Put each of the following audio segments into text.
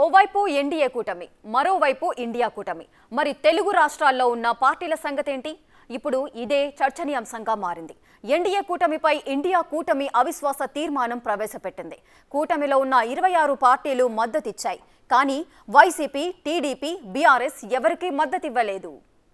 ఓవైపు ఎన్డీఏ కూటమి మరోవైపు ఇండియా కూటమి మరి తెలుగు రాష్ట్రాల్లో ఉన్న పార్టీల సంగతేంటి ఇప్పుడు ఇదే చర్చనీయాంశంగా మారింది ఎన్డీఏ కూటమిపై ఇండియా కూటమి అవిశ్వాస తీర్మానం ప్రవేశపెట్టింది కూటమిలో ఉన్న ఇరవై ఆరు పార్టీలు మద్దతిచ్చాయి కానీ వైసీపీ టీడీపీ బీఆర్ఎస్ ఎవరికీ మద్దతివ్వలేదు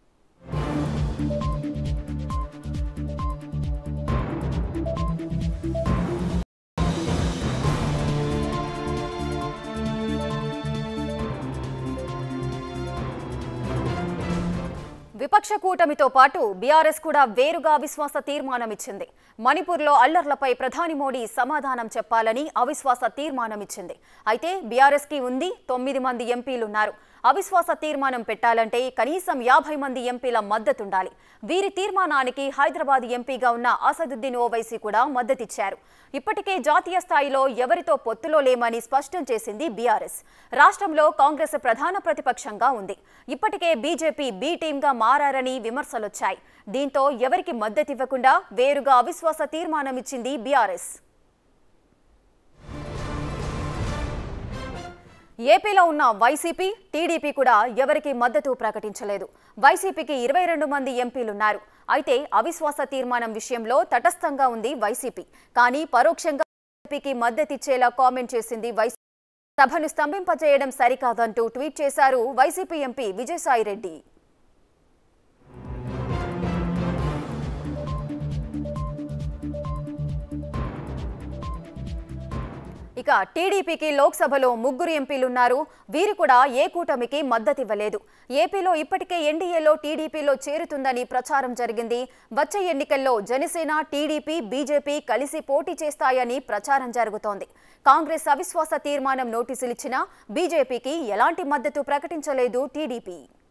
విపక్ష కూటమితో పాటు బీఆర్ఎస్ కూడా వేరుగా అవిశ్వాస తీర్మానం ఇచ్చింది మణిపూర్లో అల్లర్లపై ప్రధాని మోడీ సమాధానం చెప్పాలని అవిశ్వాస తీర్మానం ఇచ్చింది అయితే బీఆర్ఎస్ కి ఉంది తొమ్మిది మంది ఎంపీలున్నారు అవిశ్వాస తీర్మానం పెట్టాలంటే కనీసం యాభై మంది ఎంపీల మద్దతుండాలి వీరి తీర్మానానికి హైదరాబాద్ ఎంపీగా ఉన్న అసదుద్దీన్ ఓవైసీ కూడా మద్దతిచ్చారు ఇప్పటికే జాతీయ స్థాయిలో ఎవరితో పొత్తులో లేమని స్పష్టం చేసింది బీఆర్ఎస్ రాష్ట్రంలో కాంగ్రెస్ ప్రధాన ప్రతిపక్షంగా ఉంది ఇప్పటికే బీజేపీ బీ టీంగా మారని విమర్శలొచ్చాయి దీంతో ఎవరికి మద్దతివ్వకుండా వేరుగా అవిశ్వాస తీర్మానం ఇచ్చింది బీఆర్ఎస్ ఏపీలో ఉన్న వైసీపీ టీడీపీ కూడా ఎవరికి మద్దతు ప్రకటించలేదు వైసీపీకి ఇరవై రెండు మంది ఎంపీలున్నారు అయితే అవిశ్వాస తీర్మానం విషయంలో తటస్థంగా ఉంది వైసీపీ కానీ పరోక్షంగా బీజేపీకి మద్దతిచ్చేలా కామెంట్ చేసింది వైసీపీ సభను స్తంభింపజేయడం సరికాదంటూ ట్వీట్ చేశారు వైసీపీ ఎంపీ విజయసాయిరెడ్డి ఇక టీడీపీకి లోక్సభలో ముగ్గురు ఎంపీలున్నారు వీరు కూడా ఏ కూటమికి మద్దతివ్వలేదు ఏపీలో ఇప్పటికే ఎన్డీఏలో టీడీపీలో చేరుతుందని ప్రచారం జరిగింది వచ్చే ఎన్నికల్లో జనసేన టీడీపీ బీజేపీ కలిసి పోటీ చేస్తాయని ప్రచారం జరుగుతోంది కాంగ్రెస్ అవిశ్వాస తీర్మానం నోటీసులిచ్చినా బీజేపీకి ఎలాంటి మద్దతు ప్రకటించలేదు టీడీపీ